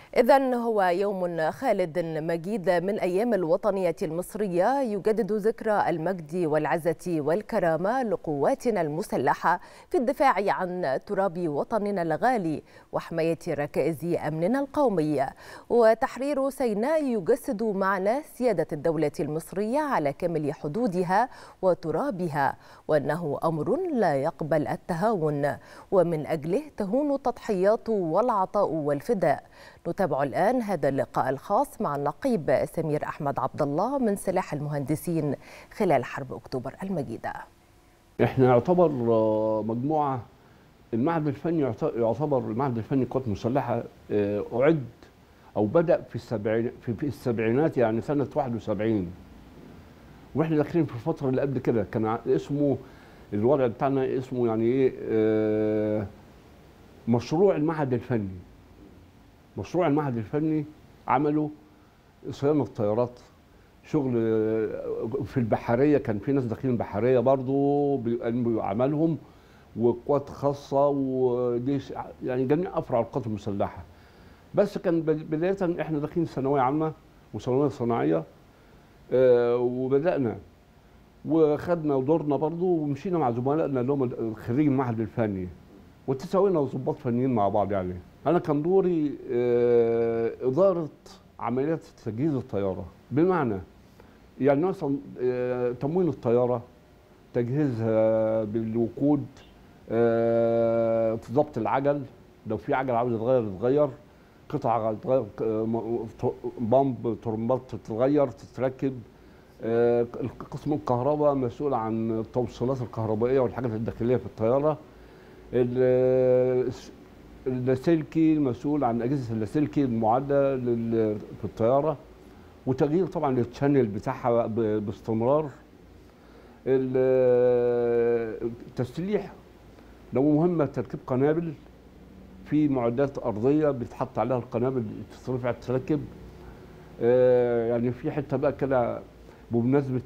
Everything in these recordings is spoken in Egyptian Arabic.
إذا هو يوم خالد مجيد من أيام الوطنية المصرية يجدد ذكرى المجد والعزة والكرامة لقواتنا المسلحة في الدفاع عن تراب وطننا الغالي وحماية ركائز أمننا القومي وتحرير سيناء يجسد معنى سيادة الدولة المصرية على كامل حدودها وترابها وأنه أمر لا يقبل التهاون ومن أجله تهون التضحيات والعطاء والفداء نتابع الآن هذا اللقاء الخاص مع النقيب سمير أحمد عبد الله من سلاح المهندسين خلال حرب أكتوبر المجيدة احنا يعتبر مجموعة المعهد الفني يعتبر المعهد الفني للقوات المسلحة أعد أو بدأ في السبعين في السبعينات يعني سنة 71 واحنا داخلين في الفترة اللي قبل كده كان اسمه الوضع بتاعنا اسمه يعني ايه مشروع المعهد الفني مشروع المعهد الفني عمله صيانه الطيارات شغل في البحريه كان في ناس داخلين البحريه برضو بعملهم وقوات خاصه وجيش يعني جميع افرع القوات المسلحه بس كان بدايه احنا داخلين ثانويه عامه وثانويه صناعيه وبدانا وخدنا دورنا برضو ومشينا مع زملائنا اللي هم خريج المعهد الفني وتساوينا ضباط فنيين مع بعض يعني انا كان دوري اداره عمليات تجهيز الطياره بمعنى يعني مثلا تموين الطياره تجهيزها بالوقود ضبط العجل لو في عجل عاوز يتغير يتغير قطع تتغير بامب ترمبات تتغير تتركب قسم الكهرباء مسؤول عن التوصيلات الكهربائيه والحاجات الداخليه في الطياره اللاسلكي مسؤول عن اجهزه اللاسلكي المعده في الطياره وتغيير طبعا التشانل بتاعها باستمرار التسليح لو مهمه تركيب قنابل في معدات ارضيه بيتحط عليها القنابل تترفع تتركب يعني في حته بقى كده بمناسبه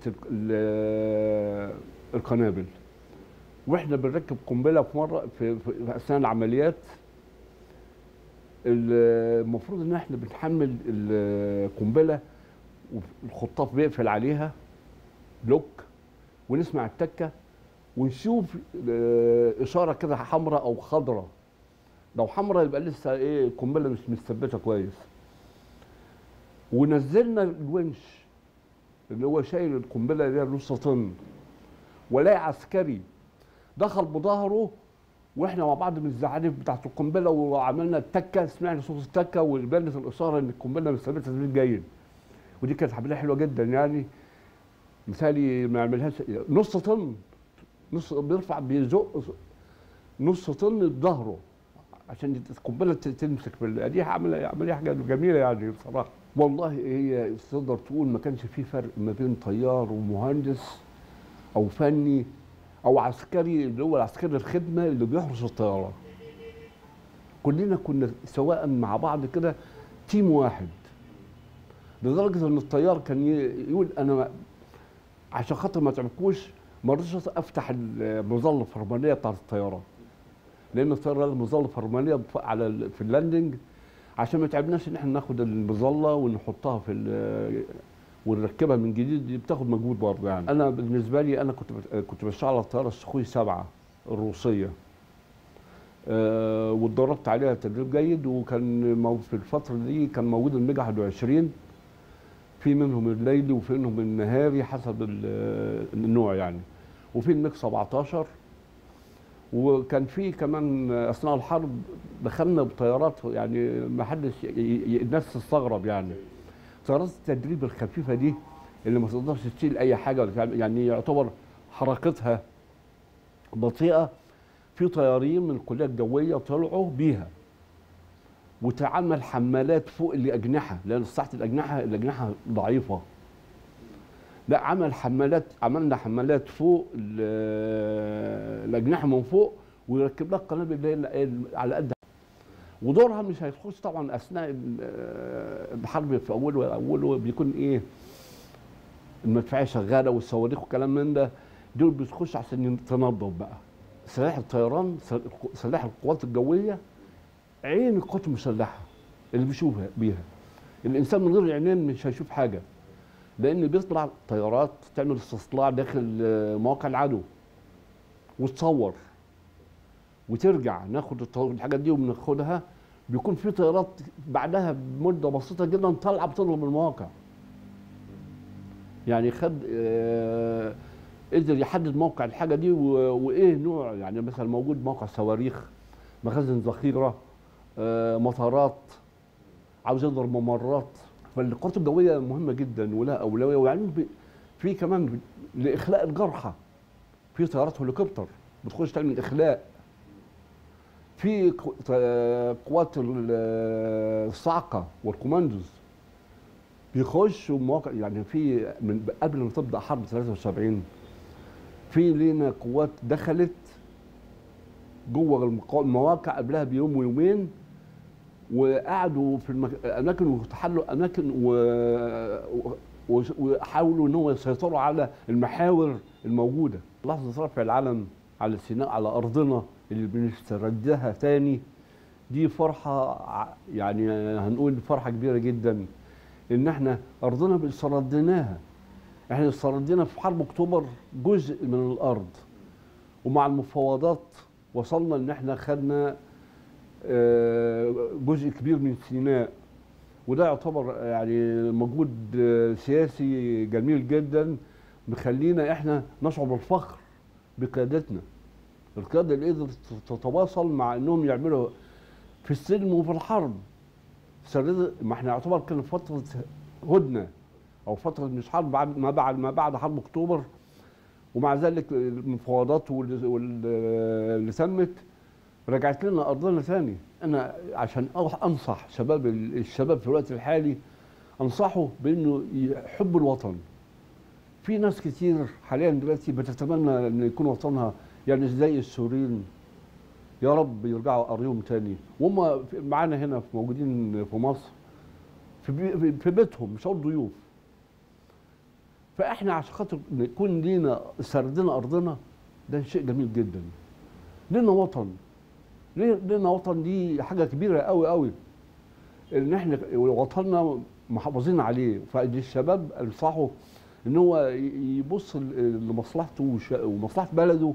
القنابل واحنا بنركب قنبله في مره في, في اثناء العمليات المفروض ان احنا بنحمل القنبله والخطاف بيقفل عليها لوك ونسمع التكه ونشوف اشاره كده حمراء او خضراء لو حمراء يبقى لسه ايه القنبله مش مثبته كويس ونزلنا الونش اللي هو شايل القنبله اللي هي نص طن ولاقي عسكري دخل بظهره واحنا مع بعض من الزعانف بتاعت القنبله وعملنا التكه سمعنا صوت التكه وبانت الاثاره ان القنبله مثبته تثبيت جيد ودي كانت عمليه حلوه جدا يعني مثالي ما يعملهاش نص طن نص بيرفع بيزق نص طن بظهره عشان القنبله تمسك في دي عمليه عمليه حاجه جميله يعني بصراحه والله هي تقدر تقول ما كانش في فرق ما بين طيار ومهندس او فني او عسكري اللي هو العسكري الخدمه اللي بيحرس الطياره كلنا كنا سواء مع بعض كده تيم واحد لدرجه ان الطيار كان يقول انا عشان خاطر ما تعبكوش ما رضيتش افتح المظله الفرمانيه بتاعت الطياره لان الطياره المظله الفرمانيه على في اللاندنج عشان ما تعبناش ان احنا ناخد المظله ونحطها في ونركبها من جديد دي بتاخد مجهود برضه يعني انا بالنسبه لي انا كنت كنت بشتغل على الطياره السخوي سبعه الروسيه أه واتدربت عليها تدريب جيد وكان في الفتره دي كان موجود الميجا 21 في منهم الليلي وفي منهم النهاري حسب النوع يعني وفي الميج 17 وكان في كمان اثناء الحرب دخلنا بطيارات يعني ما حدش الناس تستغرب يعني طيارات التدريب الخفيفه دي اللي ما تقدرش تشيل اي حاجه ولا يعني يعتبر حركتها بطيئه في طيارين من الكليه الجويه طلعوا بيها وتعمل حمالات فوق الاجنحه لان ساعه الاجنحه الاجنحه ضعيفه لا عمل حمالات عملنا حمالات فوق الاجنحه من فوق ويركب لها القنابل اللي هي على قد ودورها مش هيخش طبعا اثناء الحرب في اوله اوله بيكون ايه المدفعيه شغاله والصواريخ وكلام من ده دول بتخش عشان تنظف بقى سلاح الطيران سلاح القوات الجويه عين القوات المسلحه اللي بيشوف بيها الانسان من غير عينين مش هيشوف حاجه لان بيطلع طيارات تعمل استصلاع داخل آه، مواقع العدو وتصور وترجع ناخد الط- الحاجات دي وبناخدها بيكون في طيارات بعدها بمده بسيطه جدا طالعه بتضرب المواقع يعني خد آه، قدر يحدد موقع الحاجه دي و- وايه نوع يعني مثلا موجود موقع صواريخ مخازن ذخيره آه، مطارات عاوز يضرب ممرات فالقوات الجويه مهمه جدا ولها اولويه ويعني ب- في كمان ب- لاخلاء الجرحى في طيارات هليكوبتر بتخش تعمل اخلاء في ق- ط- قوات ال- الصاعقه والكوماندوز بيخشوا مواقع يعني في من قبل ما تبدا حرب 73 في لينا قوات دخلت جوه المقا- المواقع قبلها بيوم ويومين وقعدوا في المك... الاماكن وتحلوا اماكن و... و... وحاولوا ان هو يسيطروا على المحاور الموجوده لحظه رفع العلم على سيناء على ارضنا اللي بنستردها تاني دي فرحه ع- يعني هنقول فرحه كبيره جدا ان احنا ارضنا استرديناها احنا استردينا في حرب اكتوبر جزء من الارض ومع المفاوضات وصلنا ان احنا خدنا آه، جزء كبير من سيناء وده يعتبر يعني مجهود آه، سياسي جميل جدا مخلينا احنا نشعر بالفخر بقيادتنا القياده اللي قدرت تتواصل مع انهم يعملوا في السلم وفي الحرب سرد ما احنا يعتبر كان فتره هدنه او فتره مش حرب بعد ما بعد ما بعد حرب اكتوبر ومع ذلك المفاوضات وال- وال- اللي تمت رجعت لنا ارضنا ثاني انا عشان أروح انصح شباب ال- الشباب في الوقت الحالي انصحه بانه يحب الوطن في ناس كتير حاليا دلوقتي بتتمنى ان يكون وطنها يعني زي السوريين يا رب يرجعوا ارضهم تاني وهم في- معانا هنا في- موجودين في مصر في, بي في بيتهم مش هقول ضيوف فاحنا عشان خاطر نكون لينا سردنا ارضنا ده شيء جميل جدا لنا وطن ليه- لنا وطن دي حاجه كبيره قوي قوي ان احنا وطننا محافظين عليه فالشباب انصحه ان هو ي- يبص ل- لمصلحته وش- ومصلحه بلده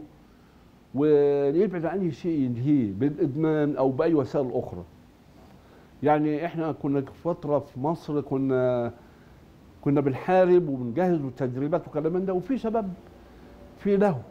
ويبعد عن اي شيء ينهيه بالادمان او باي وسائل اخرى يعني احنا كنا في فتره في مصر كنا كنا بنحارب وبنجهز وتدريبات وكلام من ده وفي شباب في له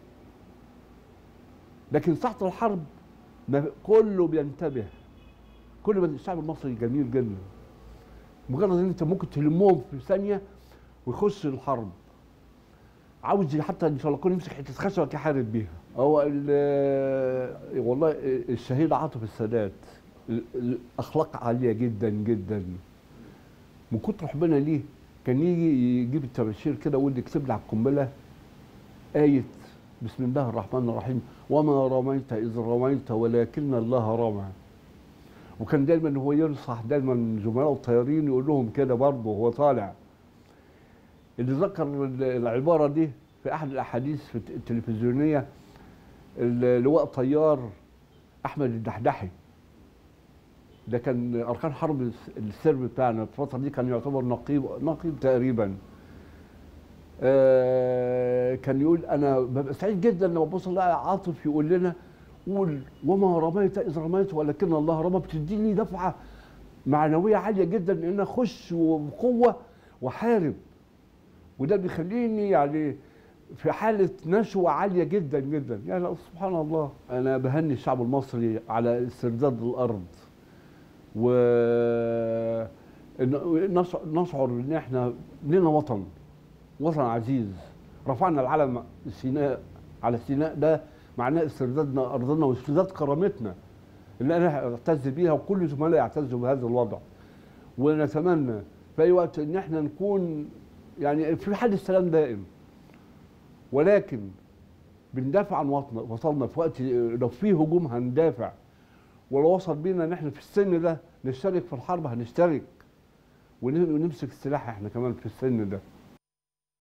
لكن ساعة الحرب ما كله بينتبه كل ما الشعب المصري جميل جدا مجرد ان انت ممكن تلمهم في ثانيه ويخش الحرب عاوز حتى ان شاء الله يكون يمسك حته خشبه يحارب بيها هو ال- والله الشهيد عاطف السادات ال- الاخلاق عاليه جدا جدا من كتر حبنا ليه كان يجي يجيب التباشير كده ويقول لي اكتب لي على القنبله آية بسم الله الرحمن الرحيم وما رميت إذ رميت ولكن الله رمى وكان دايما هو ينصح دايما زملاء الطيارين يقول لهم كده برضه هو طالع اللي ذكر ال- العبارة دي في أحد الأحاديث في الت- التلفزيونية اللواء طيار أحمد الدحدحي ده كان أركان حرب الس- السرب بتاعنا في الفترة دي كان يعتبر نقيب نقيب تقريبا آه، كان يقول انا ببقى سعيد جدا لما ابص الاقي عاطف يقول لنا قول وما رميت اذ رميت ولكن الله رمى بتديني دفعه معنويه عاليه جدا ان انا اخش بقوه واحارب وده بيخليني يعني في حاله نشوه عاليه جدا جدا يعني سبحان الله انا بهني الشعب المصري على استرداد الارض و إن- نشعر نشعر ان احنا لنا وطن وطن عزيز رفعنا العلم سيناء على سيناء ده معناه استردادنا ارضنا واسترداد كرامتنا اللي انا اعتز بيها وكل زملائي يعتزوا بهذا الوضع ونتمنى في اي وقت ان احنا نكون يعني في حال السلام دائم ولكن بندافع عن وطن وطننا في وقت لو في هجوم هندافع ولو وصل بينا ان احنا في السن ده نشترك في الحرب هنشترك ون- ونمسك السلاح احنا كمان في السن ده